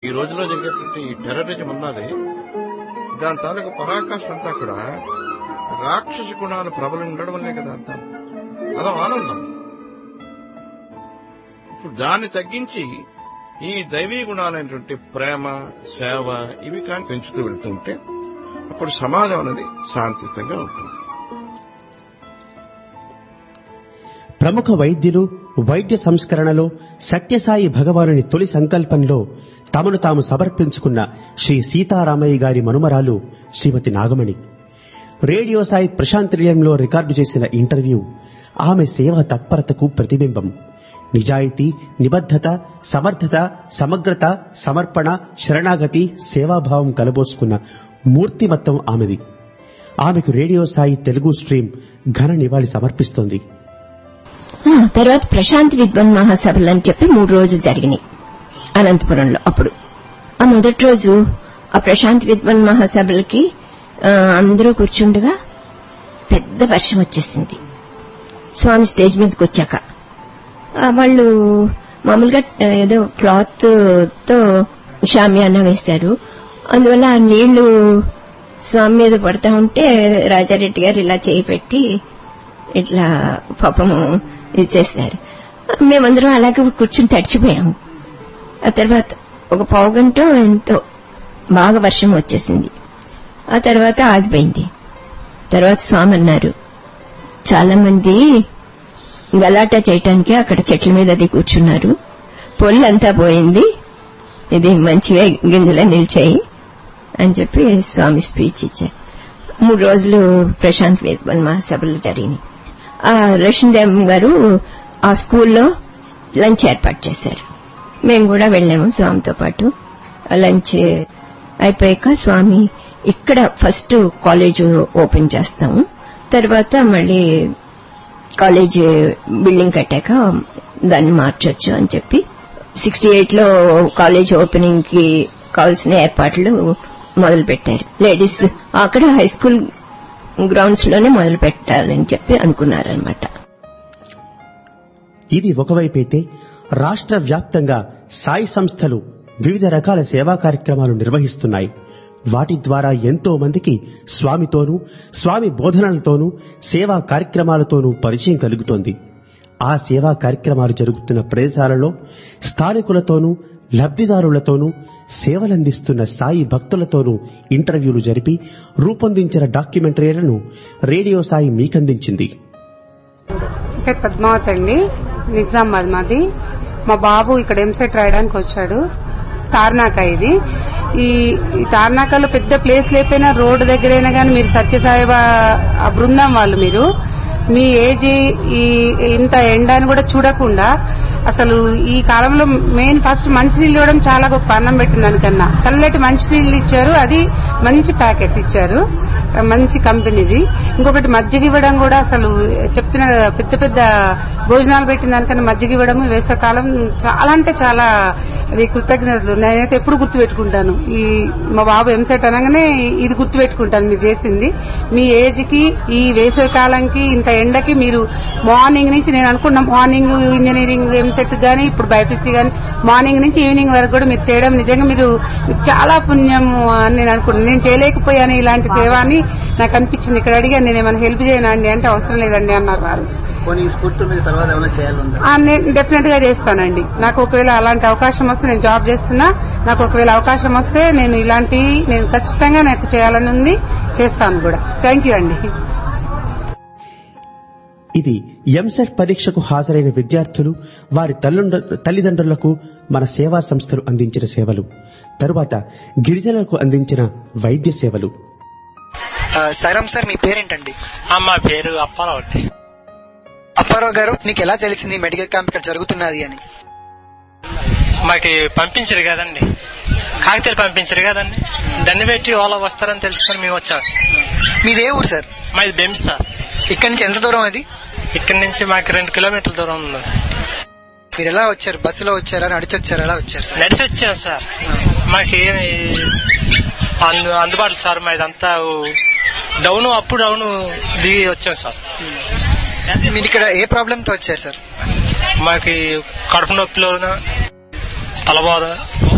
ఈ రోజులో జరిగేటువంటి ఈ టెర్రరిజం ఉన్నది దాని తాలూకు పరాకాష్ఠ అంతా కూడా రాక్షస గుణాలు ప్రబలం ఉండడం వల్లే కదా అంతా అదో ఆనందం ఇప్పుడు దాన్ని తగ్గించి ఈ దైవీ గుణాలైనటువంటి ప్రేమ సేవ ఇవి కానీ పెంచుతూ వెళ్తుంటే అప్పుడు సమాజం అనేది శాంతియుతంగా ఉంటుంది ప్రముఖ వైద్యులు వైద్య సంస్కరణలో సత్యసాయి భగవానుని తొలి సంకల్పంలో తమను తాము సమర్పించుకున్న శ్రీ సీతారామయ్య గారి మనుమరాలు శ్రీమతి నాగమణి రేడియో సాయి ప్రశాంత్ నిలయంలో రికార్డు చేసిన ఇంటర్వ్యూ ఆమె సేవ తత్పరతకు ప్రతిబింబం నిజాయితీ నిబద్ధత సమర్థత సమగ్రత సమర్పణ శరణాగతి సేవాభావం కలబోసుకున్న మూర్తిమత్తం ఆమెది ఆమెకు రేడియో సాయి తెలుగు స్ట్రీమ్ ఘన నివాళి సమర్పిస్తోంది ఆ, తర్వాత ప్రశాంత్ విద్వన్ మహాసభలు అని చెప్పి మూడు రోజులు జరిగినాయి అనంతపురంలో అప్పుడు ఆ మొదటి రోజు ఆ ప్రశాంత్ విద్వన్ మహాసభలకి ఆ, అందరూ కూర్చుండగా పెద్ద వర్షం వచ్చేసింది స్వామి స్టేజ్ మీదకి వచ్చాక ఆ, వాళ్ళు మామూలుగా ఆ, ఏదో క్లాత్ తో షామియానా వేశారు అందువల్ల ఆ నీళ్లు స్వామి మీద పడతా ఉంటే రాజారెడ్డి గారు ఇలా చేయి పెట్టి ఇట్లా పాపము ఇది చేశారు మేమందరం అలాగే కూర్చుని తడిచిపోయాము ఆ తర్వాత ఒక పావు గంట ఎంతో బాగా వర్షం వచ్చేసింది ఆ తర్వాత ఆగిపోయింది తర్వాత స్వామి అన్నారు చాలా మంది గలాటా చేయటానికి అక్కడ చెట్ల మీద అది కూర్చున్నారు పొల్లంతా పోయింది ఇది మంచివే గింజలే నిలిచాయి అని చెప్పి స్వామి స్పీచ్ ఇచ్చారు మూడు రోజులు ప్రశాంత్ వేదవన్ మహాసభలు జరిగినాయి ఆ లక్ష్మీదేవం గారు ఆ స్కూల్లో లంచ్ ఏర్పాటు చేశారు మేము కూడా వెళ్ళాము స్వామితో పాటు ఆ లంచ్ అయిపోయాక స్వామి ఇక్కడ ఫస్ట్ కాలేజ్ ఓపెన్ చేస్తాము తర్వాత మళ్ళీ కాలేజ్ బిల్డింగ్ కట్టాక దాన్ని మార్చొచ్చు అని చెప్పి సిక్స్టీ ఎయిట్ లో కాలేజ్ ఓపెనింగ్ కి కావాల్సిన ఏర్పాట్లు మొదలు పెట్టారు లేడీస్ అక్కడ హై స్కూల్ గ్రౌండ్స్ లోనే మొదలు పెట్టాలని చెప్పి అనుకున్నారనమాట ఇది ఒకవైపైతే రాష్ట్ర వ్యాప్తంగా సాయి సంస్థలు వివిధ రకాల సేవా కార్యక్రమాలు నిర్వహిస్తున్నాయి వాటి ద్వారా ఎంతో మందికి స్వామితోనూ స్వామి బోధనలతోనూ సేవా కార్యక్రమాలతోనూ పరిచయం కలుగుతోంది ఆ సేవా కార్యక్రమాలు జరుగుతున్న ప్రదేశాలలో స్థానికులతోనూ లబ్ధిదారులతోనూ సేవలందిస్తున్న సాయి భక్తులతోనూ ఇంటర్వ్యూలు జరిపి రూపొందించిన డాక్యుమెంటరీలను రేడియో సాయి మీకందించింది పేరు పద్మావతి అండి నిజామాబాద్ మాది మా బాబు ఇక్కడ ఎంసెట్ రాయడానికి వచ్చాడు తార్నాక ఇది ఈ ఈ తార్నాకలో పెద్ద ప్లేస్ లేకపోయినా రోడ్డు దగ్గరైనా కానీ మీరు సత్యసాయిబా ఆ బృందం వాళ్ళు మీరు మీ ఏజ్ ఈ ఇంత ఎండ అని కూడా చూడకుండా అసలు ఈ కాలంలో మెయిన్ ఫస్ట్ మంచినీళ్ళు ఇవ్వడం చాలా గొప్ప అన్నం పెట్టిన దానికన్నా చల్లటి మంచినీళ్ళు ఇచ్చారు అది మంచి ప్యాకెట్ ఇచ్చారు మంచి కంపెనీది ఇంకొకటి మజ్జిగ ఇవ్వడం కూడా అసలు చెప్తున్న కదా, పెద్ద పెద్ద భోజనాలు పెట్టిన దానికన్నా మజ్జిగ ఇవ్వడం ఈ వేసవకాలం చాలా అంటే చాలా అది కృతజ్ఞతలు నేనైతే ఎప్పుడు గుర్తు పెట్టుకుంటాను ఈ మా బాబు ఎంసెట్ అనగానే ఇది గుర్తు పెట్టుకుంటాను మీరు చేసింది మీ ఏజ్ కి ఈ వేసవి కాలంకి ఇంత ఎండకి మీరు మార్నింగ్ నుంచి నేను అనుకున్న మార్నింగ్ ఇంజనీరింగ్ ఎంసెట్ గానీ ఇప్పుడు బైపీసీ గానీ మార్నింగ్ నుంచి ఈవినింగ్ వరకు కూడా మీరు చేయడం నిజంగా మీరు మీకు చాలా పుణ్యం అని నేను అనుకున్నాను నేను చేయలేకపోయాను ఇలాంటి సేవ అని నాకు అనిపించింది ఇక్కడ అడిగాను నేను ఏమైనా హెల్ప్ చేయనా అండి అంటే అవసరం లేదండి అన్నారు వారు పోనీ ఈ స్ఫూర్తి మీద తర్వాత ఏమైనా చేయాలందా ఆ, నేను డెఫినెట్ గా చేస్తానండి నాకు ఒకవేళ అలాంటి అవకాశం వస్తే నేను జాబ్ చేస్తున్నా నాకు ఒకవేళ అవకాశం వస్తే నేను ఇలాంటి నేను ఖచ్చితంగా నాకు చేయాలని ఉంది చేస్తాను కూడా థ్యాంక్ యూ అండి ఇది ఎంసెట్ పరీక్షకు హాజరైన విద్యార్థులు వారి తల్లుండ- తల్లిదండ్రులకు మన సేవా సంస్థలు అందించిన సేవలు తరువాత గిరిజనులకు అందించిన వైద్య సేవలు సైరామ్ సార్ మీ పేరేంటండి ఆ, మా పేరు అప్పారావు అండి అప్పారావు గారు నీకు ఎలా తెలిసింది మెడికల్ క్యాంప్ ఇక్కడ జరుగుతున్నది అని మాకు పంపించరు కదండి కాగితాలు పంపించరు కదండి దాన్ని పెట్టి ఓలా వస్తారని తెలుసుకొని మేము వచ్చాం సార్. మీదే ఊరు సార్ మాది బెంస్ సార్ ఇక్కడి నుంచి ఎంత దూరం అది ఇక్కడి నుంచి మాకు రెండు కిలోమీటర్ల దూరం ఉంది మీరు ఎలా వచ్చారు బస్సులో వచ్చారా నడిచి వచ్చారా ఎలా వచ్చారు సార్ నడిచి వచ్చాం సార్ మాకు ఏమి అందు అందుబాటులో సార్ మాదంతా డౌన్ అప్ డౌన్ దిగి వచ్చాం సార్ మీరు ఇక్కడ ఏ ప్రాబ్లమ్ తో వచ్చారు సార్ మాకు కడుపు నొప్పిలోన తలబాధ